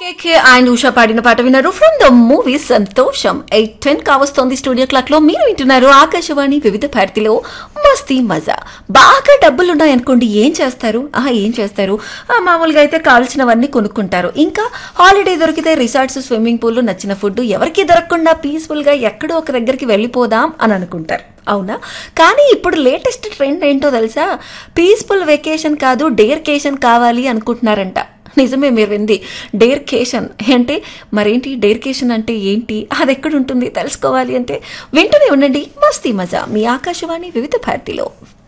KK and Usha పాడిన పాట విన్నారు from the movie Santosham eight ten కావస్తోంది స్టూడియో క్లాక్ లో మీరు వింటున్నారు ఆకాశవాణి వివిధ భారతిలో మస్తీ మజా బాగా డబ్బులున్నాయనుకోండి ఏం చేస్తారు ఆ ఏం చేస్తారు ఆ, మామూలుగా అయితే కావాల్సినవన్నీ కొనుక్కుంటారు ఇంకా హాలిడే దొరికితే రిసార్ట్స్ స్విమ్మింగ్ పూల్ నచ్చిన ఫుడ్ ఎవరికి దొరకకుండా పీస్ఫుల్ గా ఎక్కడో ఒక దగ్గరికి వెళ్ళిపోదాం అని అనుకుంటారు అవునా కానీ ఇప్పుడు లేటెస్ట్ ట్రెండ్ ఏంటో తెలుసా పీస్ఫుల్ వెకేషన్ కాదు డేర్కేషన్ కావాలి అనుకుంటున్నారంట నిజమే మీరు వింది డేర్కేషన్ అంటే మరేంటి డేర్కేషన్ అంటే ఏంటి అది ఎక్కడ ఉంటుంది తెలుసుకోవాలి అంటే వింటూనే ఉండండి మస్తీ మజా మీ ఆకాశవాణి వివిధ భారతిలో